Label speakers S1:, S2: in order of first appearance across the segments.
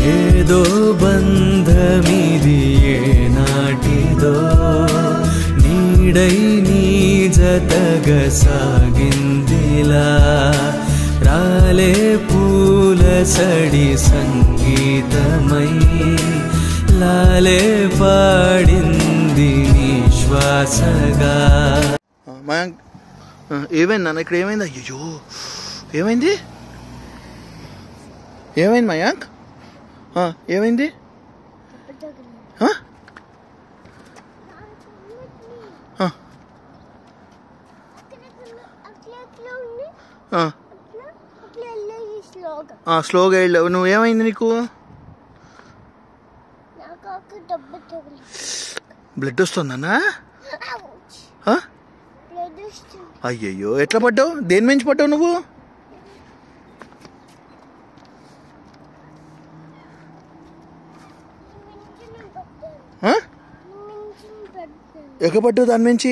S1: ఏదో బంధమిది ఏనాటిదో నీడై నీ జతగ సాగిందిలా రాలే పూల సడి సంగీతమై లాలే పాడింది నీ శ్వాసగా
S2: మయాంక్ ఆ, ఏమైంది నాన్న ఇక్కడ ఏమైంది అయ్యో ఏమైంది ఏమైంది మయాంక్ ఆ, ఏమైంది ఆ? ఆ, ఆ, ఆ, స్లోగా వెళ్ళావు నువ్వు ఏమైంది నీకు బ్లడ్ వస్తుందన్నా ఆ? అయ్యయ్యో ఎట్లా పడ్డావు దేని మించి పడ్డావు నువ్వు ఆ? ఎక్కడ పడ్డావు దాని మించి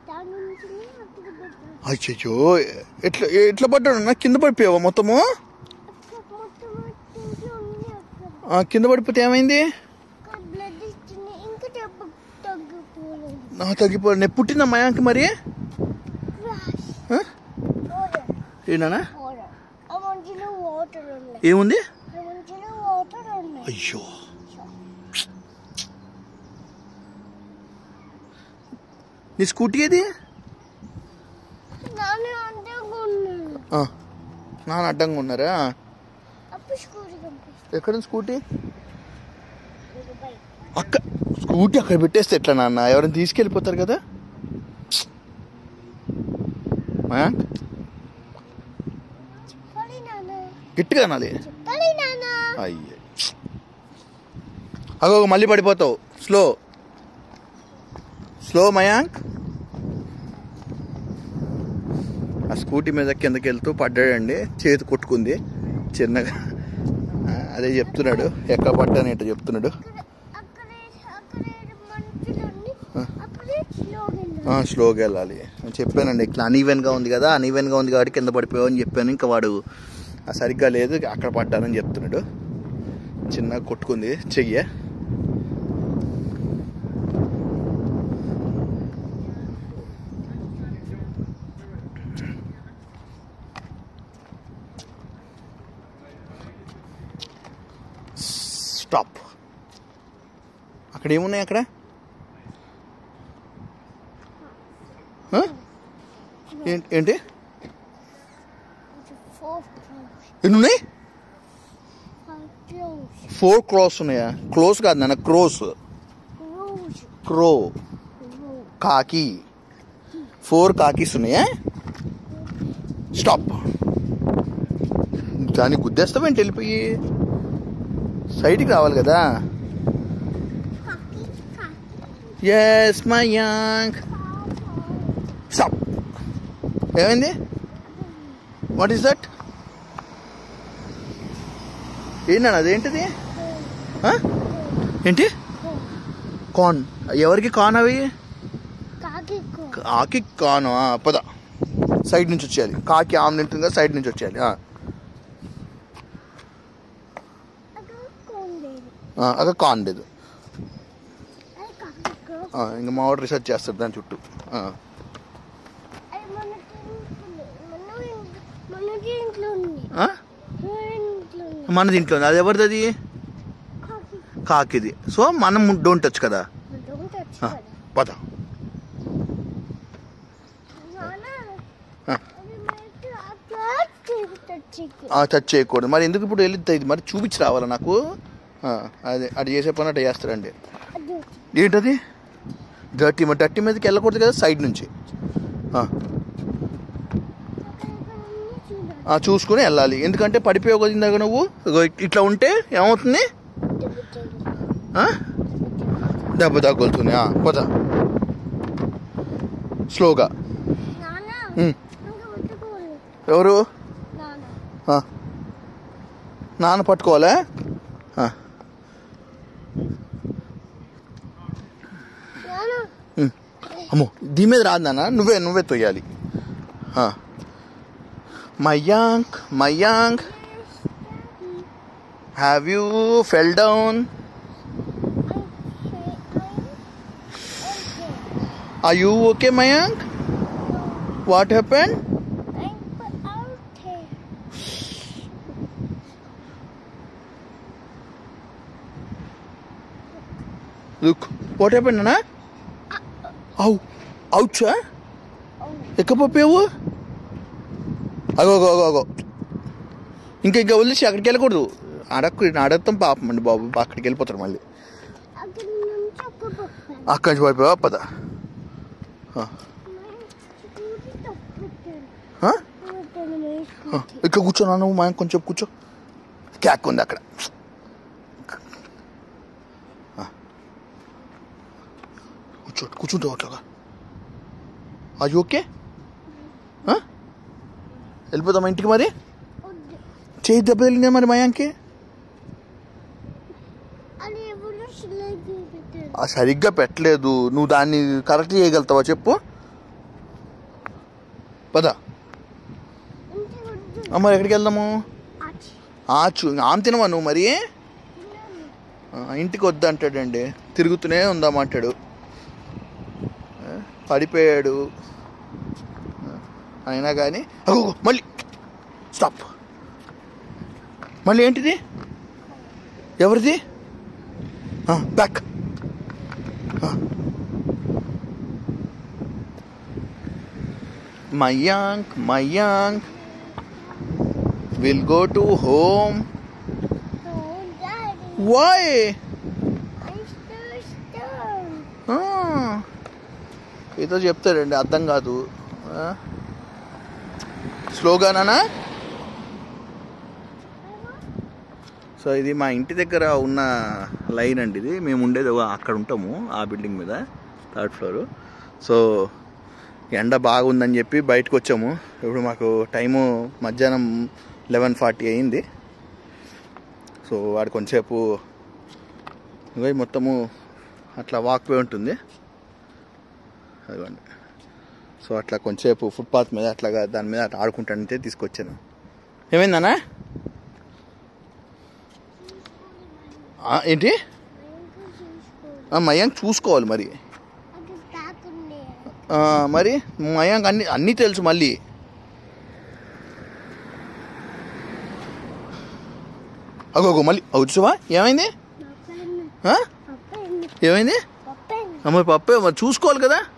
S2: అయ్యయ్యో ఎట్లా ఎట్లా పడ్డాడు అన్న కింద పడిపోయావా మొత్తము ఆ, కింద పడిపోతే ఏమైంది
S3: బ్లడ్ ఇస్తుంది ఇంకా దెబ్బ తగ్గిపోలేదు
S2: నా తగ్గిపో నేను పుట్టిన మయాంకి మరి ఆ? ఏంటన్నా
S3: ఆ మంచిలో వాటర్ ఉన్నాయి
S2: ఏముంది
S3: ఆ మంచిలో వాటర్ ఉన్నాయి
S2: అయ్యో నీ స్కూటీ ఏది
S3: నాన్న అంటే ఉన్నాను
S2: ఆ, నాన్న అడ్డంగా ఉన్నారా
S3: అప్పుడు స్కూల్ పంపిస్తాను
S2: ఎక్కడ ఉంది స్కూటీ అక్క స్కూటీ అక్కడ పెట్టేస్తే ఎట్లా నాన్న ఎవరైనా తీసుకెళ్ళిపోతారు కదా మయాంక్
S3: చెప్పాలి నాన్న
S2: గట్టిగా అనాలి
S3: చెప్పాలి నాన్న
S2: అయ్యే అగో మళ్ళీ పడిపోతావు స్లో స్లో మయాంక్ ఆ స్కూటీ మీద కిందకి వెళ్తూ పడ్డాడండి చేతి కొట్టుకుంది చిన్నగా ఆ, అదే చెప్తున్నాడు ఎక్కడ పడ్డాను ఏంటో చెప్తున్నాడు
S3: అక్కడే అక్కడే మంచులు ఉంది అప్పుడే స్లోగా
S2: ఆ, స్లోగా వెళ్ళాలి నేను చెప్పానండి ఇట్లా అనీవెన్గా ఉంది కదా అనీవెన్గా ఉంది కాబట్టి కింద పడిపోయావు అని చెప్పాను ఇంకా వాడు "ఆ, సరిగ్గా లేదు అక్కడ పడ్డానని చెప్తున్నాడు చిన్నగా కొట్టుకుంది చెయ్యి స్టాప్ అక్కడ ఏమున్నాయి అక్కడ ఆ? ఏంటి ఏంటి
S3: ఫోర్
S2: ఎన్ని ఉన్నాయి
S3: ఫైవ్ క్లోజ్
S2: ఫోర్ క్రోస్ ఉన్నాయా క్లోజ్ కాదు నాన్న క్రోస్
S3: క్లోజ్
S2: క్రో కాకి ఫోర్ కాకీస్ ఉన్నాయా స్టాప్ దాన్ని గుద్దేస్తామేంటి వెళ్ళిపోయి సైడ్కి రావాలి కదా ఎస్ మయాంక్ స్టాప్ ఏమైంది వాట్ ఈస్ దట్ ఏంటన్నా అదేంటిది ఆ? ఏంటి కార్న్ ఎవరికి కార్న్ అవి
S3: కాకి
S2: కాకి కార్న్ ఆ, పద సైడ్ నుంచి వచ్చేయాలి కాకి ఆమ్లెట్ ఉంది కదా సైడ్ నుంచి వచ్చేయాలి ఆ.
S3: అక్కడ కొండేది
S2: ఆ, అక్కడ కార్న్ లేదు
S3: అది కాకి
S2: ఆ, ఇంకా మా వాడు రీసెర్చ్ చేస్తాడు దాని చుట్టూ ఆ.
S3: అది మనకి ఇంట్లో మన ఇంట్లో మనకి ఇంట్లో ఉంది
S2: ఆ?
S3: మన ఇంట్లో ఉంది
S2: మనది ఇంట్లో ఉంది. అది ఎవరిది అది
S3: కాకి
S2: కాకిది సో మనం డోంట్ టచ్ కదా
S3: డోంట్ టచ్
S2: ఆ, పద
S3: నాన్న
S2: ఆ.
S3: అది మనకి అట్లా టచ్
S2: ఆ, టచ్ చేయకూడదు మరి ఎందుకు ఇప్పుడు వెళ్ళి ఇది మరి చూపించి రావాలా నాకు ఆ, అదే అది చేసే పని అట్లా చేస్తారండి
S3: అది
S2: ఏంటది డర్టీ మరి డర్టీ మీదకి వెళ్ళకూడదు కదా సైడ్ నుంచి ఆ,
S3: చూడాలి
S2: ఆ, చూసుకుని వెళ్ళాలి ఎందుకంటే పడిపోయావు కదా ఇందాక నువ్వు ఇగో ఇట్లా ఉంటే ఏమవుతుంది ఆ? దెబ్బ తగులుతుంది ఆ, పద స్లోగా
S3: నాన్న
S2: ఉమ్.
S3: ఇంకా పట్టుకోవాలి
S2: ఎవరు
S3: నాన్న
S2: ఆ. నాన్న పట్టుకోవాలా ఆ.
S3: నాన్న
S2: ఉమ్. అమ్మో దీని మీద రాదు నాన్న నువ్వే నువ్వే తొయ్యాలి ఆ. Mayank Mayank have you fell down
S3: I say I'm okay.
S2: Are you okay Mayank what happen
S3: I'm okay.
S2: Look what happen అన్నా అవు అవుచా
S3: Oh,
S2: ఎక్కపోయావు అగో అగో అగో అగో ఇంకా ఇంకా వదిలేసి అక్కడికి వెళ్ళకూడదు అడక్కు అడగతాం పాపం అండి బాబు అక్కడికి వెళ్ళిపోతారు మళ్ళీ
S3: అక్కడ నుంచి ఒక పక్కన.
S2: అక్కడి నుంచి పడిపోయావా పద ఆ,
S3: స్కూటీ తప్పుతాను.
S2: ఆ?
S3: తప్పుతాను మీ
S2: ఆ, ఇక్కడ కూర్చోనా నువ్వు మా కొంచెం కూర్చో క్యాక్ ఉంది అక్కడ ఆ. కూర్చో కూర్చుంటావు అట్లాగా అది ఓకే ఆ? వెళ్ళిపోతామా ఇంటికి మరి
S3: వద్దు.
S2: చేయి దెబ్బ తగిలిందా మరి మయాంకి
S3: అది ఎవరు సిలై పెట్టారు
S2: ఆ సరిగ్గా పెట్టలేదు నువ్వు దాన్ని కరెక్ట్ చేయగలుగుతావా చెప్పు పద
S3: ఇంటి వద్దు
S2: అమ్మ ఎక్కడికి వెళ్దాము
S3: ఆచి.
S2: ఆచు ఆమె తినవా నువ్వు మరి
S3: తిన్నాను.
S2: ఆ, ఇంటికి వద్దంటాడండి తిరుగుతూనే ఉందామంటాడు ఆ, పడిపోయాడు ఆ, అయినా కానీ అగో మళ్ళీ స్టాప్ మళ్ళీ ఏంటిది ఎవరిది back Mayank Mayank will go to home
S3: No, Daddy.
S2: Why
S3: I'm still stoned.
S2: ఏదో చెప్తాడండి అర్థం కాదు స్లోగానా సో ఇది మా ఇంటి దగ్గర ఉన్న లైన్ అండి ఇది మేము ఉండేది అక్కడ ఉంటాము ఆ బిల్డింగ్ మీద థర్డ్ ఫ్లోర్ సో ఎండ బాగుందని చెప్పి బయటకు వచ్చాము ఇప్పుడు మాకు టైము మధ్యాహ్నం లెవెన్ ఫార్టీ అయింది సో వాడు కొంచెంసేపు ఇగో ఈ మొత్తము అట్లా వాక్ వే ఉంటుంది అదిగోండి సో అట్లా కొంచెంసేపు ఫుట్పాత్ మీద అట్లాగా దాని మీద అట్లా ఆడుకుంటానంటే తీసుకొచ్చాను ఏమైందన్నా ఆ, ఏంటి
S3: My uncle చూసుకో.
S2: ఆ, మయాంక్ చూసుకోవాలి మరి
S3: అక్కడ తాకుండే.
S2: ఆ, మరి మయాంక్ అన్ని అన్నీ తెలుసు మళ్ళీ అగో అగో మళ్ళీ అవుచువా ఏమైంది
S3: పప్పాయన్న.
S2: ఆ?
S3: పప్పాయన్న.
S2: ఏమైంది
S3: పప్పాయన్న.
S2: ఆ, మరి పప్పే మరి చూసుకోవాలి కదా